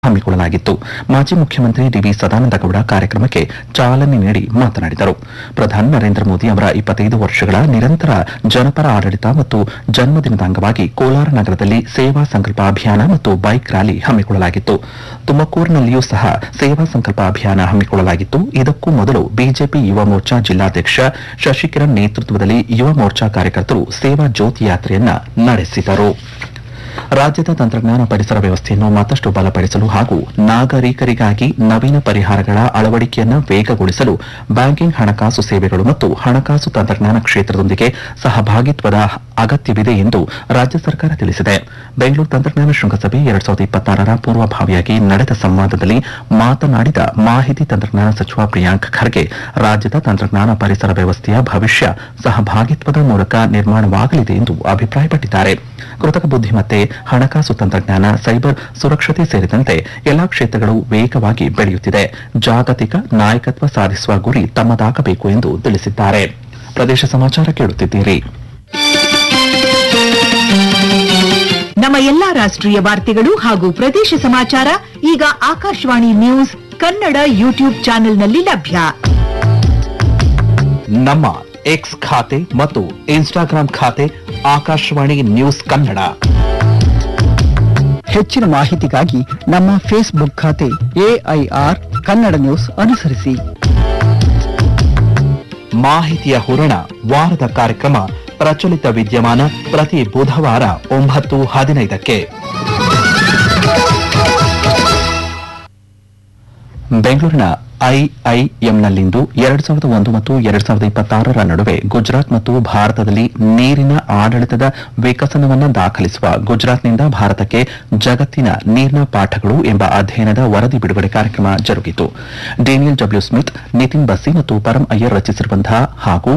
ಹಮ್ಮಿಕೊಳ್ಳಲಾಗಿತ್ತು ಮಾಜಿ ಮುಖ್ಯಮಂತ್ರಿ ಡಿವಿ ಸದಾನಂದಗೌಡ ಕಾರ್ಯಕ್ರಮಕ್ಕೆ ಚಾಲನೆ ನೀಡಿ ಮಾತನಾಡಿದರು ಪ್ರಧಾನಿ ನರೇಂದ್ರ ಮೋದಿ ಅವರ ಇಪ್ಪತ್ತೈದು ವರ್ಷಗಳ ನಿರಂತರ ಜನಪರ ಆಡಳಿತ ಮತ್ತು ಜನ್ಮದಿನದ ಅಂಗವಾಗಿ ಕೋಲಾರ ನಗರದಲ್ಲಿ ಸೇವಾ ಸಂಕಲ್ಪ ಅಭಿಯಾನ ಮತ್ತು ಬೈಕ್ ರ್ಯಾಲಿ ಹಮ್ಮಿಕೊಳ್ಳಲಾಗಿತ್ತು ತುಮಕೂರಿನಲ್ಲಿಯೂ ಸಹ ಸೇವಾ ಸಂಕಲ್ಪ ಅಭಿಯಾನ ಹಮ್ಮಿಕೊಳ್ಳಲಾಗಿತ್ತು ಇದಕ್ಕೂ ಮೊದಲು ಬಿಜೆಪಿ ಯುವ ಮೋರ್ಚಾ ಜಿಲ್ಲಾಧ್ಯಕ್ಷ ಶಶಿಕಿರಣ್ ನೇತೃತ್ವದಲ್ಲಿ ಯುವ ಮೋರ್ಚಾ ಕಾರ್ಯಕರ್ತರು ಸೇವಾ ಜ್ಯೋತಿ ಯಾತ್ರೆಯನ್ನ ನಡೆಸಿದರು ರಾಜ್ಯದ ತಂತ್ರಜ್ಞಾನ ಪರಿಸರ ವ್ಯವಸ್ಥೆಯನ್ನು ಮತ್ತಷ್ಟು ಬಲಪಡಿಸಲು ಹಾಗೂ ನಾಗರಿಕರಿಗಾಗಿ ನವೀನ ಪರಿಹಾರಗಳ ಅಳವಡಿಕೆಯನ್ನು ವೇಗಗೊಳಿಸಲು ಬ್ಯಾಂಕಿಂಗ್ ಹಣಕಾಸು ಸೇವೆಗಳು ಮತ್ತು ಹಣಕಾಸು ತಂತ್ರಜ್ಞಾನ ಕ್ಷೇತ್ರದೊಂದಿಗೆ ಸಹಭಾಗಿತ್ವದ ಅಗತ್ಯವಿದೆ ಎಂದು ರಾಜ್ಯ ಸರ್ಕಾರ ತಿಳಿಸಿದೆ ಬೆಂಗಳೂರು ತಂತ್ರಜ್ಞಾನ ಶೃಂಗಸಭೆ ಎರಡ್ ಸಾವಿರದ ಇಪ್ಪತ್ತಾರರ ಪೂರ್ವಭಾವಿಯಾಗಿ ನಡೆದ ಸಂವಾದದಲ್ಲಿ ಮಾತನಾಡಿದ ಮಾಹಿತಿ ತಂತ್ರಜ್ಞಾನ ಸಚಿವ ಪ್ರಿಯಾಂಕ್ ಖರ್ಗೆ ರಾಜ್ಯದ ತಂತ್ರಜ್ಞಾನ ಪರಿಸರ ವ್ಯವಸ್ಥೆಯ ಭವಿಷ್ಯ ಸಹಭಾಗಿತ್ವದ ಮೂಲಕ ನಿರ್ಮಾಣವಾಗಲಿದೆ ಎಂದು ಅಭಿಪ್ರಾಯಪಟ್ಟಿದ್ದಾರೆ ಕೃತಕ ಬುದ್ಧಿಮತ್ತೆ ಹಣಕಾಸು ತಂತ್ರಜ್ಞಾನ ಸೈಬರ್ ಸುರಕ್ಷತೆ ಸೇರಿದಂತೆ ಎಲ್ಲಾ ಕ್ಷೇತ್ರಗಳು ವೇಗವಾಗಿ ಬೆಳೆಯುತ್ತಿದೆ ಜಾಗತಿಕ ನಾಯಕತ್ವ ಸಾಧಿಸುವ ಗುರಿ ತಮ್ಮದಾಗಬೇಕು ಎಂದು ತಿಳಿಸಿದ್ದಾರೆ ಪ್ರದೇಶ ಸಮಾಚಾರ ಕೇಳುತ್ತಿದ್ದೀರಿ ನಮ್ಮ ಎಲ್ಲಾ ರಾಷ್ಟ್ರೀಯ ವಾರ್ತೆಗಳು ಹಾಗೂ ಪ್ರದೇಶ ಸಮಾಚಾರ ಈಗ ಆಕಾಶವಾಣಿ ನ್ಯೂಸ್ ಕನ್ನಡ ಯೂಟ್ಯೂಬ್ ಚಾನೆಲ್ನಲ್ಲಿ ಲಭ್ಯ ನಮ್ಮ ಎಕ್ಸ್ ಖಾತೆ ಮತ್ತು ಇನ್ಸ್ಟಾಗ್ರಾಂ ಖಾತೆ ಆಕಾಶವಾಣಿ ನ್ಯೂಸ್ ಕನ್ನಡ ಹೆಚ್ಚಿನ ಮಾಹಿತಿಗಾಗಿ ನಮ್ಮ ಫೇಸ್ಬುಕ್ ಖಾತೆ ಎಐಆರ್ ಕನ್ನಡ ನ್ಯೂಸ್ ಅನುಸರಿಸಿ ಮಾಹಿತಿಯ ಹೂರಣ ವಾರದ ಕಾರ್ಯಕ್ರಮ ಪ್ರಚಲಿತ ವಿದ್ಯಮಾನ ಪ್ರತಿ ಬುಧವಾರ ಒಂಬತ್ತು ಹದಿನೈದಕ್ಕೆ ಬೆಂಗಳೂರಿನ ಐಐಎಂನಲ್ಲಿಂದು ಎರಡ್ ಸಾವಿರದ ಒಂದು ಮತ್ತು ಎರಡ್ ಸಾವಿರದ ಇಪ್ಪತ್ತಾರರ ನಡುವೆ ಗುಜರಾತ್ ಮತ್ತು ಭಾರತದಲ್ಲಿ ನೀರಿನ ಆಡಳಿತದ ವಿಕಸನವನ್ನು ದಾಖಲಿಸುವ ಗುಜರಾತ್ನಿಂದ ಭಾರತಕ್ಕೆ ಜಗತ್ತಿನ ನೀರಿನ ಪಾಠಗಳು ಎಂಬ ಅಧ್ಯಯನದ ವರದಿ ಬಿಡುಗಡೆ ಕಾರ್ಯಕ್ರಮ ಜರುಗಿತು Daniel W Smith Nitin Bassi ಮತ್ತು ಪರಂ ಅಯ್ಯರ್ ರಚಿಸಿರುವಂತಹ ಹಾಗೂ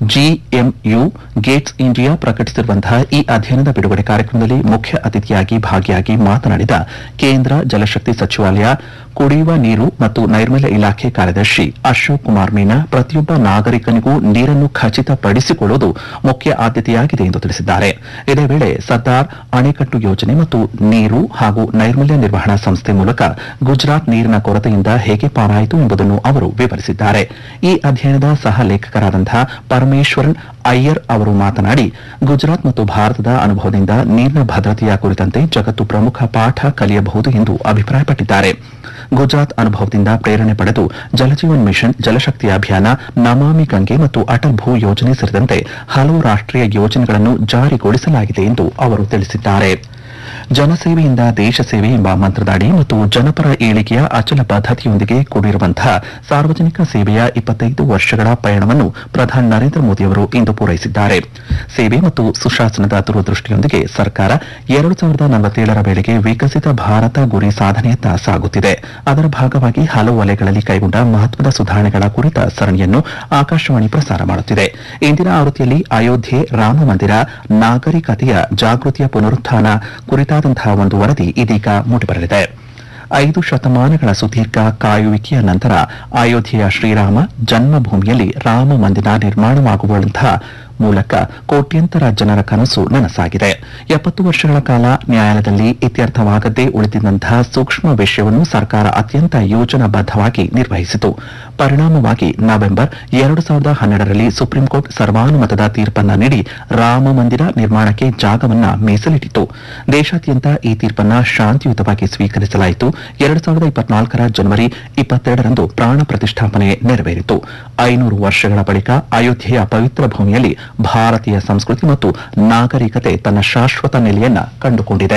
ಜಿಎಂಯು ಗೇಟ್ಸ್ ಇಂಡಿಯಾ ಪ್ರಕಟಿಸಿರುವಂತಹ ಈ ಅಧ್ಯಯನದ ಬಿಡುಗಡೆ ಕಾರ್ಯಕ್ರಮದಲ್ಲಿ ಮುಖ್ಯ ಅತಿಥಿಯಾಗಿ ಭಾಗಿಯಾಗಿ ಮಾತನಾಡಿದ ಕೇಂದ್ರ ಜಲಶಕ್ತಿ ಸಚಿವಾಲಯ ಕುಡಿಯುವ ನೀರು ಮತ್ತು ನೈರ್ಮಲ್ಯ ಇಲಾಖೆ ಕಾರ್ಯದರ್ಶಿ ಅಶೋಕ್ ಕುಮಾರ್ ಮೀನಾ ಪ್ರತಿಯೊಬ್ಬ ನಾಗರಿಕನಿಗೂ ನೀರನ್ನು ಖಚಿತಪಡಿಸಿಕೊಳ್ಳುವುದು ಮುಖ್ಯ ಆದ್ಯತೆಯಾಗಿದೆ ಎಂದು ತಿಳಿಸಿದ್ದಾರೆ ಇದೇ ವೇಳೆ ಸರ್ದಾರ್ ಅಣೆಕಟ್ಟು ಯೋಜನೆ ಮತ್ತು ನೀರು ಹಾಗೂ ನೈರ್ಮಲ್ಯ ನಿರ್ವಹಣಾ ಸಂಸ್ಥೆ ಮೂಲಕ ಗುಜರಾತ್ ನೀರಿನ ಕೊರತೆಯಿಂದ ಹೇಗೆ ಪಾರಾಯಿತು ಎಂಬುದನ್ನು ಅವರು ವಿವರಿಸಿದ್ದಾರೆ ಈ ಅಧ್ಯಯನದ ಸಹ ಲೇಖಕರಾದಂತಹ ಪರಮೇಶ್ವರನ್ ಅಯ್ಯರ್ ಅವರು ಮಾತನಾಡಿ ಗುಜರಾತ್ ಮತ್ತು ಭಾರತದ ಅನುಭವದಿಂದ ನೀರಿನ ಭದ್ರತೆಯ ಕುರಿತಂತೆ ಜಗತ್ತು ಪ್ರಮುಖ ಪಾಠ ಕಲಿಯಬಹುದು ಎಂದು ಅಭಿಪ್ರಾಯಪಟ್ಟಿದ್ದಾರೆ ಗುಜರಾತ್ ಅನುಭವದಿಂದ ಪ್ರೇರಣೆ ಪಡೆದು ಜಲಜೀವನ್ ಮಿಷನ್ ಜಲಶಕ್ತಿ ಅಭಿಯಾನ ನಮಾಮಿ ಗಂಗೆ ಮತ್ತು ಅಟಲ್ ಭೂ ಯೋಜನೆ ಸೇರಿದಂತೆ ಹಲವು ರಾಷ್ಟೀಯ ಯೋಜನೆಗಳನ್ನು ಜಾರಿಗೊಳಿಸಲಾಗಿದೆ ಎಂದು ಅವರು ತಿಳಿಸಿದ್ದಾರೆ ಜನಸೇವೆಯಿಂದ ದೇಶ ಸೇವೆ ಎಂಬ ಮಂತ್ರದ ಅಡಿ ಮತ್ತು ಜನಪರ ಏಳಿಗೆಯ ಅಚಲ ಬದ್ಧತೆಯೊಂದಿಗೆ ಕೂಡಿರುವಂತಹ ಸಾರ್ವಜನಿಕ ಸೇವೆಯ ಇಪ್ಪತ್ತೈದು ವರ್ಷಗಳ ಪಯಣವನ್ನು ಪ್ರಧಾನಿ ನರೇಂದ್ರ ಮೋದಿ ಅವರು ಇಂದು ಪೂರೈಸಿದ್ದಾರೆ ಸೇವೆ ಮತ್ತು ಸುಶಾಸನದ ದೂರದೃಷ್ಟಿಯೊಂದಿಗೆ ಸರ್ಕಾರ ಎರಡು ಸಾವಿರದ ನಲವತ್ತೇಳರ ವೇಳೆಗೆ ವಿಕಸಿತ ಭಾರತ ಗುರಿ ಸಾಧನೆಯತ್ತ ಸಾಗುತ್ತಿದೆ ಅದರ ಭಾಗವಾಗಿ ಹಲವು ವಲಯಗಳಲ್ಲಿ ಕೈಗೊಂಡ ಮಹತ್ವದ ಸುಧಾರಣೆಗಳ ಕುರಿತ ಸರಣಿಯನ್ನು ಆಕಾಶವಾಣಿ ಪ್ರಸಾರ ಮಾಡುತ್ತಿದೆ ಇಂದಿನ ಆವೃತ್ತಿಯಲ್ಲಿ ಅಯೋಧ್ಯೆ ರಾಮ ಮಂದಿರ ನಾಗರಿಕತೆಯ ಜಾಗೃತಿಯ ಪುನರುತ್ಥಾನ ಕುರಿತಾದಂತಹ ಒಂದು ವರದಿ ಇದೀಗ ಮೂಡಿಬರಲಿದೆ ಐದು ಶತಮಾನಗಳ ಸುದೀರ್ಘ ಕಾಯುವಿಕೆಯ ನಂತರ ಅಯೋಧ್ಯೆಯ ಶ್ರೀರಾಮ ಜನ್ಮಭೂಮಿಯಲ್ಲಿ ರಾಮ ಮಂದಿರ ನಿರ್ಮಾಣವಾಗುವಂತಹ ಮೂಲಕ ಕೋಟ್ಯಂತರ ಜನರ ಕನಸು ನನಸಾಗಿದೆ ಎಪ್ಪತ್ತು ವರ್ಷಗಳ ಕಾಲ ನ್ಯಾಯಾಲಯದಲ್ಲಿ ಇತ್ಯರ್ಥವಾಗದೇ ಉಳಿದಿದ್ದಂತಹ ಸೂಕ್ಷ್ಮ ವಿಷಯವನ್ನು ಸರ್ಕಾರ ಅತ್ಯಂತ ಯೋಜನಾಬದ್ಧವಾಗಿ ನಿರ್ವಹಿಸಿತು ಪರಿಣಾಮವಾಗಿ ನವೆಂಬರ್ ಎರಡು ಸಾವಿರದ ಹನ್ನೆರಡರಲ್ಲಿ ಸುಪ್ರೀಂ ಕೋರ್ಟ್ ಸರ್ವಾನುಮತದ ತೀರ್ಪನ್ನ ನೀಡಿ ರಾಮ ಮಂದಿರ ನಿರ್ಮಾಣಕ್ಕೆ ಜಾಗವನ್ನ ಮೀಸಲಿಟ್ಟಿತು ದೇಶಾದ್ಯಂತ ಈ ತೀರ್ಪನ್ನ ಶಾಂತಿಯುತವಾಗಿ ಸ್ವೀಕರಿಸಲಾಯಿತು ಎರಡು ಸಾವಿರದ ಇಪ್ಪತ್ನಾಲ್ಕರ ಜನವರಿ ಇಪ್ಪತ್ತೆರಡರಂದು ಪ್ರಾಣ ಪ್ರತಿಷ್ಠಾಪನೆ ನೆರವೇರಿತು ಐನೂರು ವರ್ಷಗಳ ಬಳಿಕ ಅಯೋಧ್ಯೆಯ ಪವಿತ್ರ ಭೂಮಿಯಲ್ಲಿ ಭಾರತೀಯ ಸಂಸ್ಕೃತಿ ಮತ್ತು ನಾಗರಿಕತೆ ತನ್ನ ಶಾಶ್ವತ ನೆಲೆಯನ್ನ ಕಂಡುಕೊಂಡಿದೆ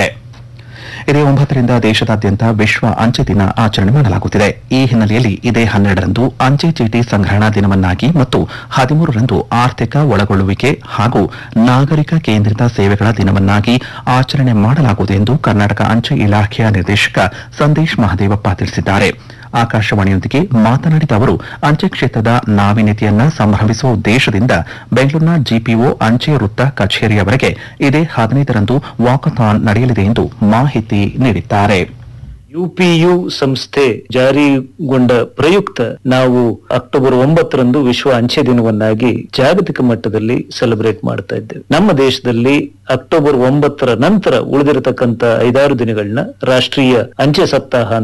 ಇದೇ ಒಂಬತ್ತರಿಂದ ದೇಶದಾದ್ಯಂತ ವಿಶ್ವ ಅಂಚೆ ದಿನ ಆಚರಣೆ ಮಾಡಲಾಗುತ್ತಿದೆ ಈ ಹಿನ್ನೆಲೆಯಲ್ಲಿ ಇದೇ ಹನ್ನೆರಡರಂದು ಅಂಚೆ ಚೀಟಿ ಸಂಗ್ರಹಣಾ ದಿನವನ್ನಾಗಿ ಮತ್ತು ಹದಿಮೂರರಂದು ಆರ್ಥಿಕ ಒಳಗೊಳ್ಳುವಿಕೆ ಹಾಗೂ ನಾಗರಿಕ ಕೇಂದ್ರಿತ ಸೇವೆಗಳ ದಿನವನ್ನಾಗಿ ಆಚರಣೆ ಮಾಡಲಾಗುವುದು ಎಂದು ಕರ್ನಾಟಕ ಅಂಚೆ ಇಲಾಖೆಯ ನಿರ್ದೇಶಕ ಸಂದೇಶ್ ಮಹದೇವಪ್ಪ ತಿಳಿಸಿದ್ದಾರೆ ಆಕಾಶವಾಣಿಯೊಂದಿಗೆ ಮಾತನಾಡಿದ ಅವರು ಅಂಚೆ ಕ್ಷೇತ್ರದ ನಾವೀನ್ಯತೆಯನ್ನ ಸಂಭ್ರಮಿಸುವ ಉದ್ದೇಶದಿಂದ ಬೆಂಗಳೂರಿನ ಜಿಪಿಒ ಅಂಚೆ ವೃತ್ತ ಕಚೇರಿಯವರೆಗೆ ಇದೇ ಹದಿನೈದರಂದು ವಾಕಥಾನ್ ನಡೆಯಲಿದೆ ಎಂದು ಮಾಹಿತಿ ನೀಡಿದ್ದಾರೆ ಯುಪಿಯು ಸಂಸ್ಥೆ ಜಾರಿಗೊಂಡ ಪ್ರಯುಕ್ತ ನಾವು ಅಕ್ಟೋಬರ್ ಒಂಬತ್ತರಂದು ವಿಶ್ವ ಅಂಚೆ ದಿನವನ್ನಾಗಿ ಜಾಗತಿಕ ಮಟ್ಟದಲ್ಲಿ ಸೆಲೆಬ್ರೇಟ್ ಮಾಡ್ತಾ ಇದ್ದೇವೆ ನಮ್ಮ ದೇಶದಲ್ಲಿ ಅಕ್ಟೋಬರ್ ಒಂಬತ್ತರ ನಂತರ ಉಳಿದಿರತಕ್ಕಂತ ಐದಾರು ದಿನಗಳನ್ನ ರಾಷ್ಟ್ರೀಯ ಅಂಚೆ ಸಪ್ತಾಹ